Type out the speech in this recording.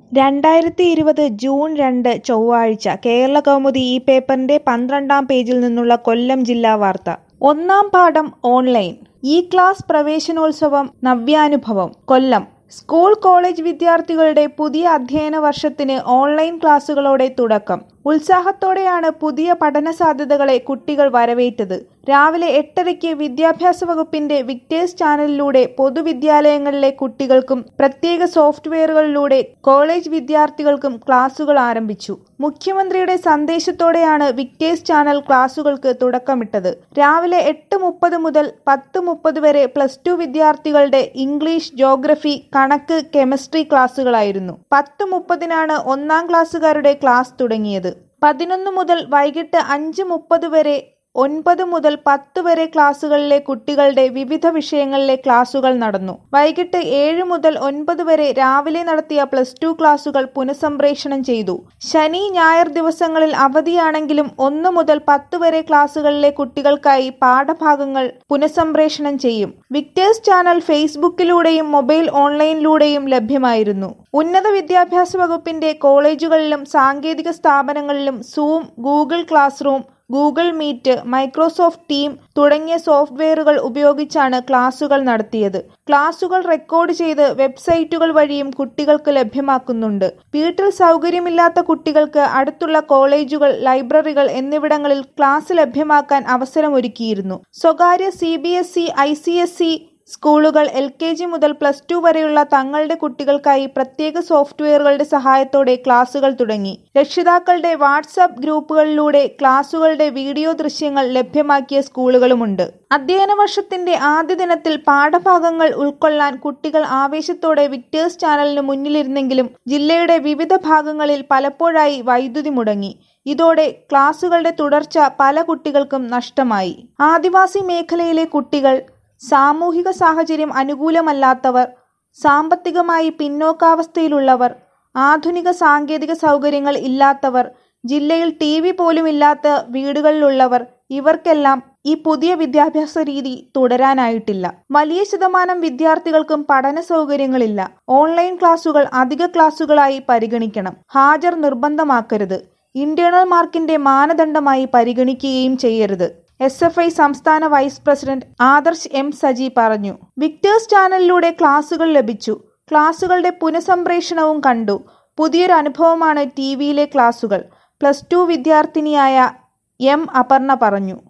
രണ്ടായിരത്തി ഇരുപത് ജൂൺ രണ്ട് ചൊവ്വാഴ്ച കേരളകൗമുദി ഈ പേപ്പറിന്റെ പന്ത്രണ്ടാം പേജിൽ നിന്നുള്ള കൊല്ലം ജില്ലാ വാർത്ത ഒന്നാം പാഠം ഓൺലൈൻ ഇ ക്ലാസ് പ്രവേശനോത്സവം നവ്യാനുഭവം കൊല്ലം സ്കൂൾ കോളേജ് വിദ്യാർത്ഥികളുടെ പുതിയ അധ്യയന വർഷത്തിന് ഓൺലൈൻ ക്ലാസുകളോടെ തുടക്കം ഉത്സാഹത്തോടെയാണ് പുതിയ പഠന സാധ്യതകളെ കുട്ടികൾ വരവേറ്റത് രാവിലെ എട്ടരയ്ക്ക് വിദ്യാഭ്യാസ വകുപ്പിന്റെ വിക്ടേഴ്സ് ചാനലിലൂടെ പൊതുവിദ്യാലയങ്ങളിലെ കുട്ടികൾക്കും പ്രത്യേക സോഫ്റ്റ്വെയറുകളിലൂടെ കോളേജ് വിദ്യാർത്ഥികൾക്കും ക്ലാസുകൾ ആരംഭിച്ചു മുഖ്യമന്ത്രിയുടെ സന്ദേശത്തോടെയാണ് വിക്ടേഴ്സ് ചാനൽ ക്ലാസുകൾക്ക് തുടക്കമിട്ടത് രാവിലെ എട്ട് മുപ്പത് മുതൽ പത്ത് മുപ്പത് വരെ പ്ലസ് ടു വിദ്യാർത്ഥികളുടെ ഇംഗ്ലീഷ് ജോഗ്രഫി കണക്ക് കെമിസ്ട്രി ക്ലാസുകളായിരുന്നു പത്ത് മുപ്പതിനാണ് ഒന്നാം ക്ലാസ്സുകാരുടെ ക്ലാസ് തുടങ്ങിയത് പതിനൊന്ന് മുതൽ വൈകിട്ട് അഞ്ച് മുപ്പത് വരെ ഒൻപത് മുതൽ പത്ത് വരെ ക്ലാസ്സുകളിലെ കുട്ടികളുടെ വിവിധ വിഷയങ്ങളിലെ ക്ലാസുകൾ നടന്നു വൈകിട്ട് ഏഴ് മുതൽ ഒൻപത് വരെ രാവിലെ നടത്തിയ പ്ലസ് ടു ക്ലാസുകൾ പുനഃസംപ്രേഷണം ചെയ്തു ശനി ഞായർ ദിവസങ്ങളിൽ അവധിയാണെങ്കിലും ഒന്ന് മുതൽ പത്ത് വരെ ക്ലാസുകളിലെ കുട്ടികൾക്കായി പാഠഭാഗങ്ങൾ പുനഃസംപ്രേഷണം ചെയ്യും വിക്ടേഴ്സ് ചാനൽ ഫേസ്ബുക്കിലൂടെയും മൊബൈൽ ഓൺലൈനിലൂടെയും ലഭ്യമായിരുന്നു ഉന്നത വിദ്യാഭ്യാസ വകുപ്പിന്റെ കോളേജുകളിലും സാങ്കേതിക സ്ഥാപനങ്ങളിലും Zoom Google classroom Google meet Microsoft team തുടങ്ങിയ സോഫ്റ്റ്വെയറുകൾ ഉപയോഗിച്ചാണ് ക്ലാസുകൾ നടത്തിയത് ക്ലാസുകൾ റെക്കോർഡ് ചെയ്ത് വെബ്സൈറ്റുകൾ വഴിയും കുട്ടികൾക്ക് ലഭ്യമാക്കുന്നുണ്ട് വീട്ടിൽ സൗകര്യമില്ലാത്ത കുട്ടികൾക്ക് അടുത്തുള്ള കോളേജുകൾ ലൈബ്രറികൾ എന്നിവിടങ്ങളിൽ ക്ലാസ് ലഭ്യമാക്കാൻ അവസരമൊരുക്കിയിരുന്നു സ്വകാര്യ C B S E I C S E സ്കൂളുകൾ എൽ കെ ജി മുതൽ പ്ലസ് ടു വരെയുള്ള തങ്ങളുടെ കുട്ടികൾക്കായി പ്രത്യേക സോഫ്റ്റ്വെയറുകളുടെ സഹായത്തോടെ ക്ലാസുകൾ തുടങ്ങി രക്ഷിതാക്കളുടെ വാട്സാപ്പ് ഗ്രൂപ്പുകളിലൂടെ ക്ലാസുകളുടെ വീഡിയോ ദൃശ്യങ്ങൾ ലഭ്യമാക്കിയ സ്കൂളുകളുമുണ്ട് അധ്യയന വർഷത്തിന്റെ ആദ്യ ദിനത്തിൽ പാഠഭാഗങ്ങൾ ഉൾക്കൊള്ളാൻ കുട്ടികൾ ആവേശത്തോടെ വിക്ടേഴ്സ് ചാനലിന് മുന്നിലിരുന്നെങ്കിലും ജില്ലയുടെ വിവിധ ഭാഗങ്ങളിൽ പലപ്പോഴായി വൈദ്യുതി മുടങ്ങി ഇതോടെ ക്ലാസുകളുടെ തുടർച്ച പല കുട്ടികൾക്കും നഷ്ടമായി ആദിവാസി മേഖലയിലെ കുട്ടികൾ സാമൂഹിക സാഹചര്യം അനുകൂലമല്ലാത്തവർ സാമ്പത്തികമായി പിന്നോക്കാവസ്ഥയിലുള്ളവർ ആധുനിക സാങ്കേതിക സൗകര്യങ്ങൾ ഇല്ലാത്തവർ ജില്ലയിൽ ടി വി പോലുമില്ലാത്ത വീടുകളിലുള്ളവർ ഇവർക്കെല്ലാം ഈ പുതിയ വിദ്യാഭ്യാസ രീതി തുടരാനായിട്ടില്ല വലിയ ശതമാനം വിദ്യാർത്ഥികൾക്കും പഠന സൗകര്യങ്ങളില്ല ഓൺലൈൻ ക്ലാസുകൾ അധിക ക്ലാസുകളായി പരിഗണിക്കണം ഹാജർ നിർബന്ധമാക്കരുത് ഇന്റേണൽ മാർക്കിന്റെ മാനദണ്ഡമായി പരിഗണിക്കുകയും ചെയ്യരുത് എസ് എഫ് ഐ സംസ്ഥാന vice president Adarsh M Saji പറഞ്ഞു വിക്ടേഴ്സ് ചാനലിലൂടെ ക്ലാസുകൾ ലഭിച്ചു ക്ലാസുകളുടെ പുനഃസംപ്രേഷണവും കണ്ടു പുതിയൊരു അനുഭവമാണ് ടി വിയിലെ ക്ലാസുകൾ പ്ലസ് ടു വിദ്യാർത്ഥിനിയായ എം അപർണ പറഞ്ഞു